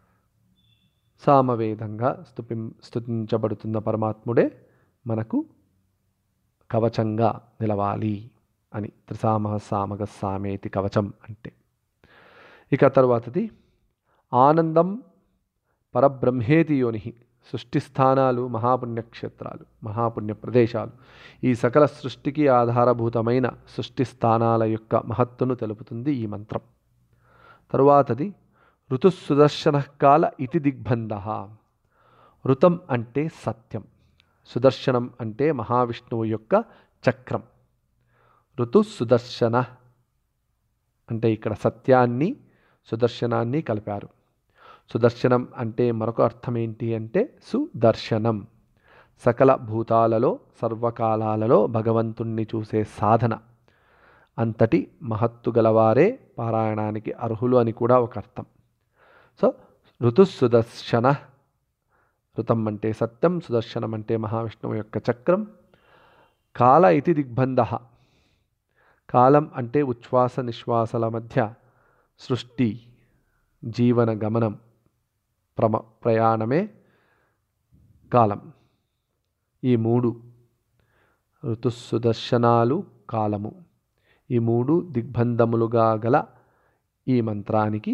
సామవేదంగా స్తుతి స్తుతించబడుతున్న పరమాత్ముడే మనకు కవచంగా నిలవాలి అని త్రిసామ సామగ సామేతి కవచం అంటే ఇక తర్వాతది ఆనందం పరబ్రహ్మేతి యోని సృష్టి స్థానాలు మహాపుణ్యక్షేత్రాలు మహాపుణ్య ప్రదేశాలు ఈ సకల సృష్టికి ఆధారభూతమైన సృష్టి స్థానాల యొక్క మహత్తును తెలుపుతుంది ఈ మంత్రం తరువాతది ఋతుసుదర్శన కాల ఇతి దిగ్బంధ ఋతం అంటే సత్యం సుదర్శనం అంటే మహావిష్ణువు యొక్క చక్రం ఋతు సుదర్శన అంటే ఇక్కడ సత్యాన్ని సుదర్శనాన్ని కలిపారు సుదర్శనం అంటే మరొక అర్థం ఏంటి అంటే సుదర్శనం సకల భూతాలలో సర్వకాలాలలో భగవంతుణ్ణి చూసే సాధన అంతటి మహత్తు గలవారే పారాయణానికి అర్హులు అని కూడా ఒక అర్థం సో ఋతు సుదర్శన ఋతం అంటే సత్యం సుదర్శనం అంటే మహావిష్ణువు యొక్క చక్రం కాల ఇతి దిగ్బంధ కాలం అంటే ఉచ్ఛ్వాస నిశ్వాసల మధ్య సృష్టి జీవన గమనం ప్రమ ప్రయాణమే కాలం ఈ మూడు ఋతుసుదర్శనాలు కాలము ఈ మూడు దిగ్బంధములుగా గల ఈ మంత్రానికి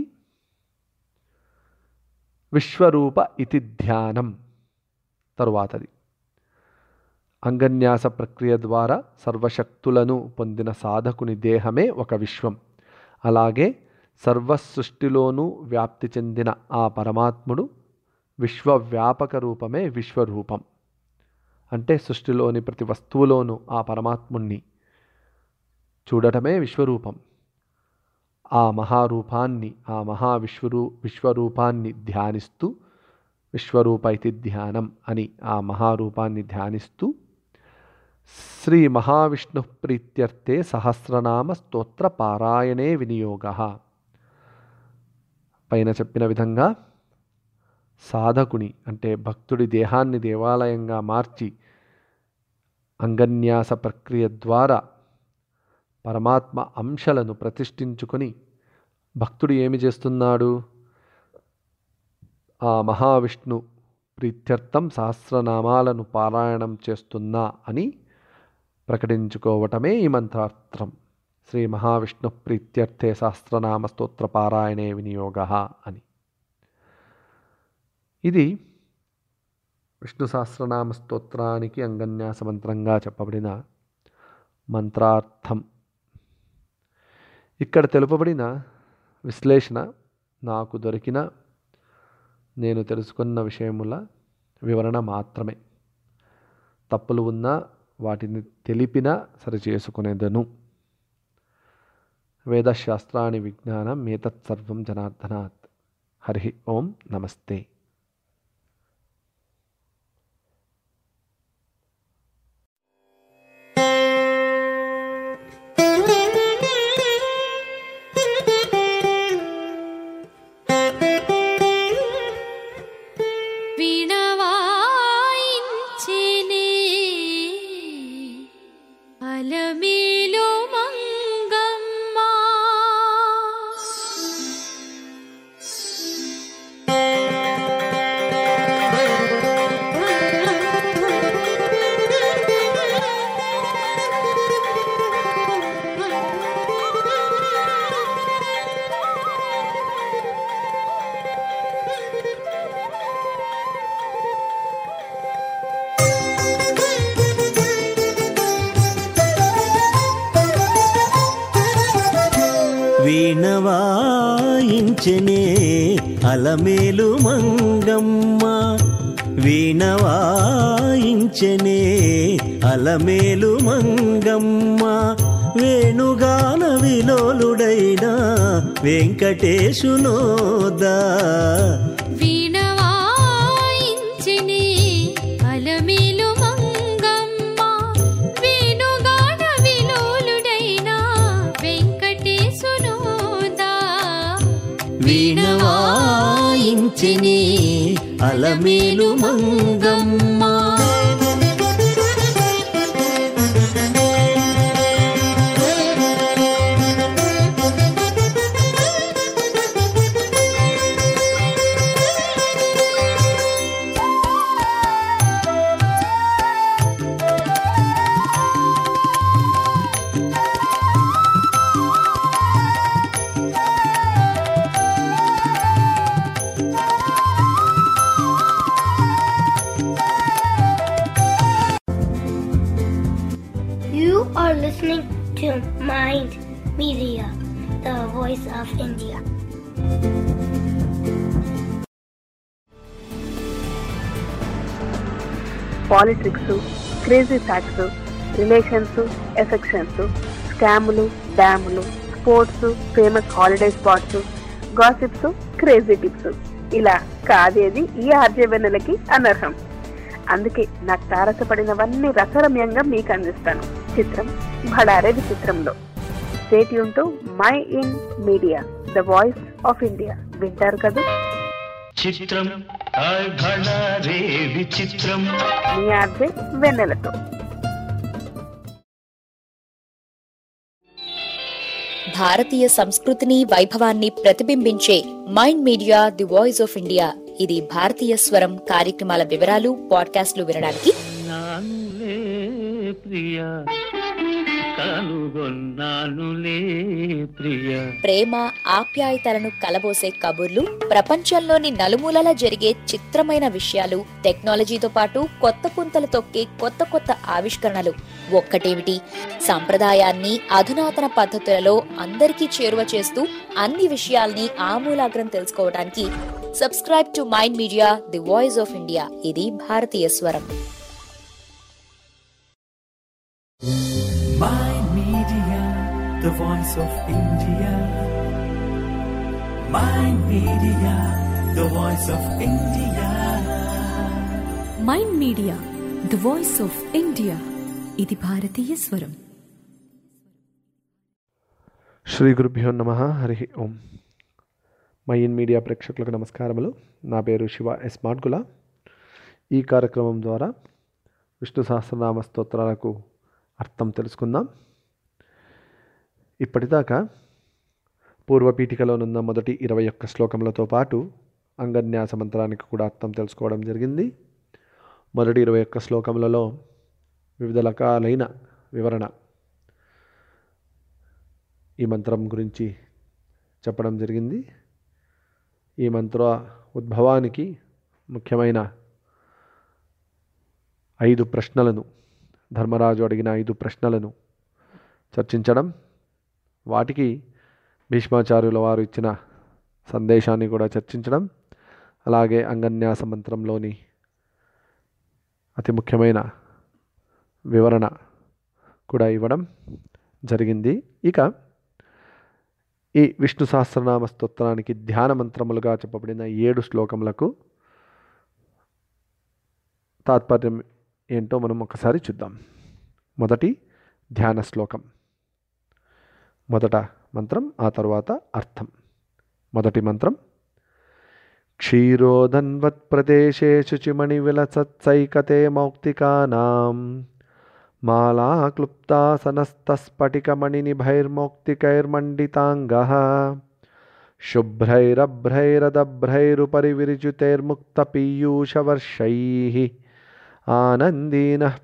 విశ్వరూప ఇతి ధ్యానం తరువాతది అంగన్యాస ప్రక్రియ ద్వారా సర్వశక్తులను పొందిన సాధకుని దేహమే ఒక విశ్వం అలాగే సర్వ సృష్టిలోనూ వ్యాప్తి చెందిన ఆ పరమాత్ముడు విశ్వవ్యాపక రూపమే విశ్వరూపం అంటే సృష్టిలోని ప్రతి వస్తువులోనూ ఆ పరమాత్ముణ్ణి చూడటమే విశ్వరూపం ఆ మహారూపాన్ని ఆ మహావిశ్వరూ విశ్వరూపాన్ని ధ్యానిస్తూ విశ్వరూప ఇతి ధ్యానం అని ఆ మహారూపాన్ని ధ్యానిస్తూ శ్రీ మహావిష్ణు ప్రీత్యర్థే సహస్రనామ స్తోత్ర పారాయణే వినియోగ పైన చెప్పిన విధంగా సాధకుని అంటే భక్తుడి దేహాన్ని దేవాలయంగా మార్చి అంగన్యాస ప్రక్రియ ద్వారా పరమాత్మ అంశలను ప్రతిష్ఠించుకొని భక్తుడు ఏమి చేస్తున్నాడు ఆ మహావిష్ణు ప్రీత్యర్థం సహస్రనామాలను పారాయణం చేస్తున్నా అని ప్రకటించుకోవటమే ఈ మంత్రార్థం శ్రీ మహావిష్ణు ప్రీత్యర్థే సహస్రనామ స్తోత్ర పారాయణే వినియోగ అని ఇది విష్ణు సహస్రనామ స్తోత్రానికి అంగన్యాస మంత్రంగా చెప్పబడిన మంత్రార్థం ఇక్కడ తెలుపబడిన విశ్లేషణ నాకు దొరికిన నేను తెలుసుకున్న విషయముల వివరణ మాత్రమే తప్పులు ఉన్నా వాటిని తెలిపిన సరిచేసుకునేదను వేదశాస్త్రాన్ని విజ్ఞానం ఏతత్ సర్వం జనార్దనాత్ హరి ఓం నమస్తే వీణవాయించినే అలమేలు మంగమ్మ వీణవాయించనే అలమేలు మంగమ్మ వీణవాయించనే అలమేలు మంగమ్మ వేణుగాన విలోలుడైన వెంకటేశునోదా వీణవాయించెనే అలమేలు మంగమ్మ వేణుగాన విలోలుడైన వెంకటేశునోదా వీణవాయించనే Alamelu Mangamma You are listening to Mind Media, the voice of India. Politics crazy facts relations affections స్కాములు డ్యాములు sports famous holiday spots gossips crazy tips ఇలా కాదేది ఈ ఆర్జవెన్నెలకి అనర్హం అందుకే నాకు తారసపడినవన్నీ రసరమ్యంగా మీకు అందిస్తాను చిత్రం భడారే విచిత్రంలో స్టేట్ యూన్ mind media the voice of India వింటారు కదా చిత్రం రే విచిత్రం మీ ఆర్జే వెన్నెలతో భారతీయ సంస్కృతిని వైభవాన్ని ప్రతిబింబించే mind media the voice of India ఇది భారతీయ స్వరం కార్యక్రమాల వివరాలు పాడ్కాస్ట్లు వినడానికి నానులే ప్రియా కనుగొన్నానులే ప్రియా ప్రేమ ఆప్యాయతలను కలబోసే కబుర్లు ప్రపంచంలోని నలుమూలల జరిగే చిత్రమైన విషయాలు టెక్నాలజీతో పాటు కొత్త పుంతలు తొక్కే కొత్త కొత్త ఆవిష్కరణలు ఒక్కటేమిటి సంప్రదాయాన్ని అధునాతన పద్ధతులలో అందరికీ చేరువ చేస్తూ అన్ని విషయాల్ని ఆమూలాగ్రం తెలుసుకోవడానికి subscribe to mind media the voice of India ఇది భారతీయ స్వరం Mind Media, the voice of India. Mind Media, the voice of India. Mind media the voice of India ఇది భారతీయ స్వరం శ్రీ గురుభ్యో నమ హరి ఓం మైన్ మీడియా ప్రేక్షకులకు నమస్కారములు నా పేరు శివ ఎస్ మాడ్గుల ఈ కార్యక్రమం ద్వారా విష్ణు సహస్రనామ స్తోత్రాలకు అర్థం తెలుసుకుందాం ఇప్పటిదాకా పూర్వపీఠికలోనున్న మొదటి ఇరవై ఒక్క శ్లోకములతో పాటు అంగన్యాస మంత్రానికి కూడా అర్థం తెలుసుకోవడం జరిగింది మొదటి ఇరవై ఒక్క శ్లోకములలో వివిధ రకాలైన వివరణ ఈ మంత్రం గురించి చెప్పడం జరిగింది ఈ మంత్ర ఉద్భవానికి ముఖ్యమైన ఐదు ప్రశ్నలను ధర్మరాజు అడిగిన ఐదు ప్రశ్నలను చర్చించడం వాటికి భీష్మాచార్యుల వారు ఇచ్చిన సందేశాన్ని కూడా చర్చించడం అలాగే అంగన్యాస మంత్రంలోని అతి ముఖ్యమైన వివరణ కూడా ఇవ్వడం జరిగింది ఇక ఈ విష్ణు సహస్రనామ స్తోత్రానికి ధ్యాన మంత్రములుగా చెప్పబడిన ఏడు శ్లోకములకు తాత్పర్యం ఏంటో మనం ఒకసారి చూద్దాం మొదటి ధ్యాన శ్లోకం మొదట మంత్రం ఆ తర్వాత అర్థం మొదటి మంత్రం క్షీరోధన్వత్ప్రదేశే శుచిమణి విలసత్సైకతే మౌక్తికానాం మాలాక్లుప్తాసనస్తస్ఫటికమణినిభైర్మౌక్తికైర్మండితాంగः शुभ्रैरभ्रैरदभ्रैरुपरि विरचितैर्मुक्तपीयूषवर्षैः आनन्दीनः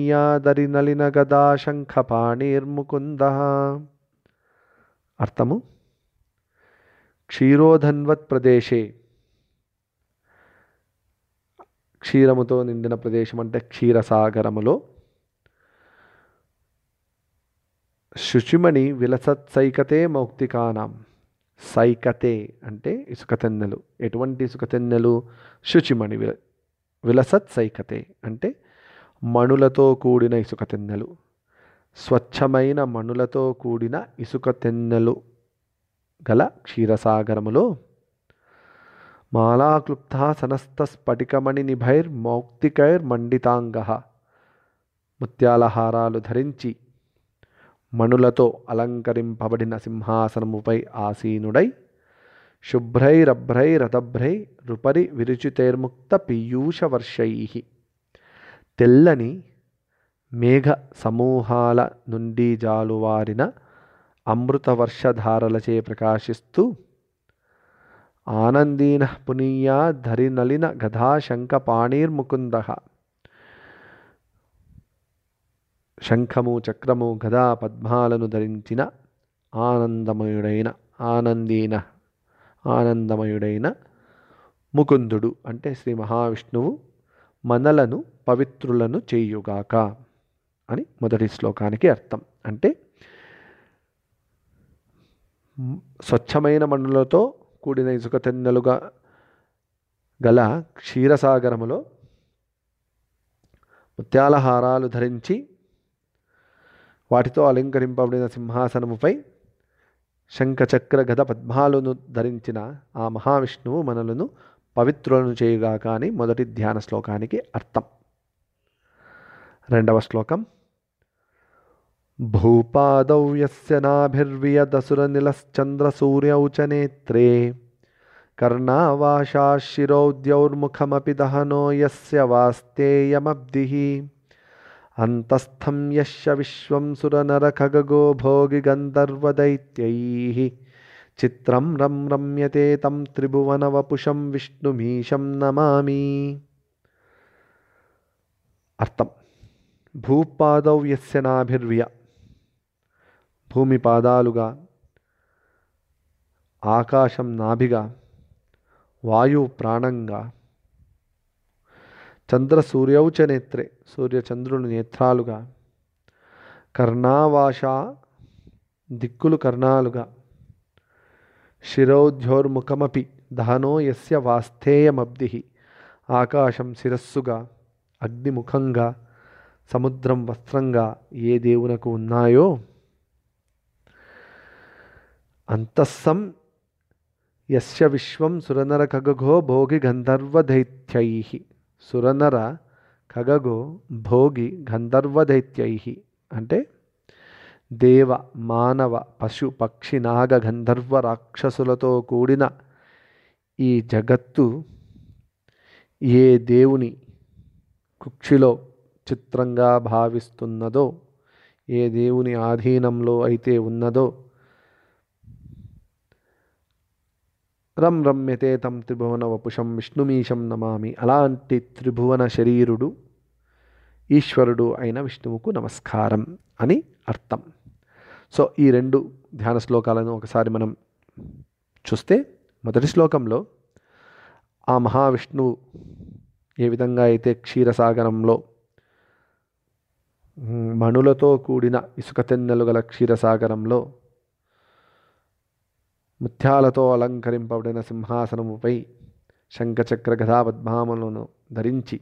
पुनीयादरिनलिनगदाशङ्खपाणिर्मुकुन्दः అర్థము క్షీరోధన్వత్ ప్రదేశే క్షీరముతో నిండిన ప్రదేశం అంటే క్షీరసాగరములో శుచిమణి విలసత్ సైకతే మౌక్తికానాం సైకతే అంటే ఇసుక తెన్నెలు ఎటువంటి ఇసుక తెన్నెలు శుచిమణి విల విలసత్ సైకతే అంటే మణులతో కూడిన ఇసుక తెన్నెలు స్వచ్ఛమైన మణులతో కూడిన ఇసుక తెన్నెలు గల క్షీరసాగరములో మాలాక్లుప్త సనస్త స్ఫటికమణి నిభైర్ మౌక్తికైర్ మండితాంగ ముత్యాల హారాలు ధరించి మణులతో అలంకరింపబడిన సింహాసనముపై ఆసీనుడై శుభ్రైరభ్రైరతభ్రై రుపరి విరుచితైర్ముక్త పీయూషవర్షై తెల్లని మేఘ సమూహాల నుండి జాలువారిన అమృత వర్షధారలచే ప్రకాశిస్తూ ఆనందీన పునీయా ధరినలిన గదాశంఖ పాణీర్ముకుంద శంఖము చక్రము గదా పద్మాలను ధరించిన ఆనందమయుడైన ఆనందీన ఆనందమయుడైన ముకుందుడు అంటే శ్రీ మహావిష్ణువు మనలను పవిత్రులను చేయుగాక అని మొదటి శ్లోకానికి అర్థం అంటే మ్, స్వచ్ఛమైన మన్నులతో కూడిన ఇసుక తెన్నెలుగా గల క్షీరసాగరములో ముత్యాల హారాలు ధరించి వాటితో అలంకరింపబడిన సింహాసనముపై శంఖచక్ర గద పద్మాలను ధరించిన ఆ మహావిష్ణువు మనలను పవిత్రులను చేయుగాక అని మొదటి ధ్యాన శ్లోకానికి అర్థం రెండవ శ్లోకం భూపాదౌ యస్య నాభిర్వియదసురనిలశ్చంద్రసూర్యౌ చ నేత్రే కర్ణావాశాశిరౌద్యౌర్ముఖమపి దహనో యస్య వాస్తేయమబ్ధిः అంతస్థం యస్య విశ్వం సురనరఖగో భోగి గంధర్వదైత్యైः చిత్రం రం రమ్యతే తం త్రిభువనవపుషం విష్ణుమీశం నమామి అర్థం భూపాదౌ యస్య నాభిర్వ్య భూమి పాదాలుగా ఆకాశం నాభిగా వాయువు ప్రాణంగా చంద్ర సూర్యౌచ నేత్రే సూర్యచంద్రుని నేత్రాలుగా కర్ణావాష దిక్కులు కర్ణాలుగా శిరోధ్యోర్ముఖమపి దహనో యస్య వాస్థేయమబ్ధి ఆకాశం శిరస్సుగా అగ్నిముఖంగా సముద్రం వస్త్రంగా ఏ దేవునకు ఉన్నాయో అంతస్సం యస్య విశ్వం సురనర ఖగో భోగి గంధర్వదైత్యై సురనర ఖగగో భోగి గంధర్వదైత్యై అంటే దేవ మానవ పశు పక్షి నాగ గంధర్వ రాక్షసులతో కూడిన ఈ జగత్తు ఏ దేవుని కుక్షిలో చిత్రంగా భావిస్తున్నదో ఏ దేవుని ఆధీనంలో అయితే ఉన్నదో రం రమ్యతే తం త్రిభువన వపుషం విష్ణుమీశం నమామి అలాంటి త్రిభువన శరీరుడు ఈశ్వరుడు అయిన విష్ణువుకు నమస్కారం అని అర్థం సో ఈ రెండు ధ్యాన శ్లోకాలను ఒకసారి మనం చూస్తే మొదటి శ్లోకంలో ఆ మహావిష్ణువు ఏ విధంగా అయితే క్షీరసాగరంలో మ్, మణులతో కూడిన ఇసుక తెన్నెలు గల క్షీరసాగరంలో ముత్యాలతో అలంకరింపబడిన సింహాసనముపై శంఖచక్ర గదా పద్మాములను ధరించి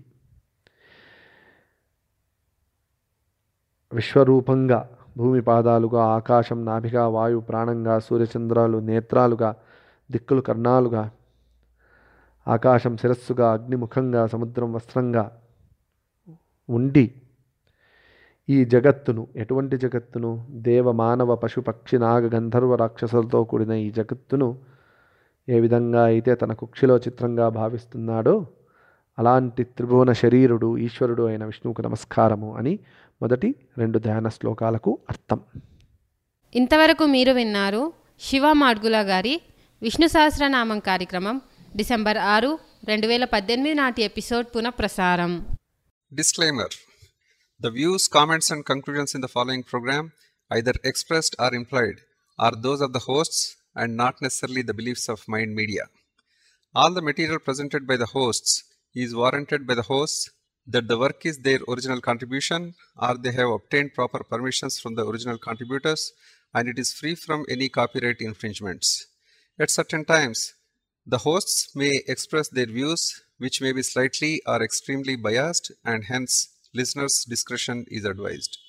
విశ్వరూపంగా భూమి పాదాలుగా ఆకాశం నాభిగా వాయు ప్రాణంగా సూర్యచంద్రాలు నేత్రాలుగా దిక్కులు కర్ణాలుగా ఆకాశం శిరస్సుగా అగ్నిముఖంగా సముద్రం వస్త్రంగా ఉండి ఈ జగత్తును ఎటువంటి జగత్తును దేవ మానవ పశు పక్షి నాగ గంధర్వ రాక్షసులతో కూడిన ఈ జగత్తును ఏ విధంగా అయితే తన కుక్షిలో చిత్రంగా భావిస్తున్నాడో అలాంటి త్రిభువన శరీరుడు ఈశ్వరుడు అయిన విష్ణువుకు నమస్కారము అని మొదటి రెండు ధ్యాన శ్లోకాలకు అర్థం ఇంతవరకు మీరు విన్నారు శివ మాడ్గుల గారి విష్ణు సహస్రనామం కార్యక్రమం డిసెంబర్ ఆరు రెండు వేల పద్దెనిమిది నాటి ఎపిసోడ్ పునఃప్రసారం Disclaimer The views, comments, and conclusions in the following program, either expressed or implied, are those of the hosts and not necessarily the beliefs of Mind Media. All the material presented by the hosts is warranted by the hosts that the work is their original contribution or they have obtained proper permissions from the original contributors and it is free from any copyright infringements. At certain times, the hosts may express their views which may be slightly or extremely biased, and hence listeners' discretion is advised.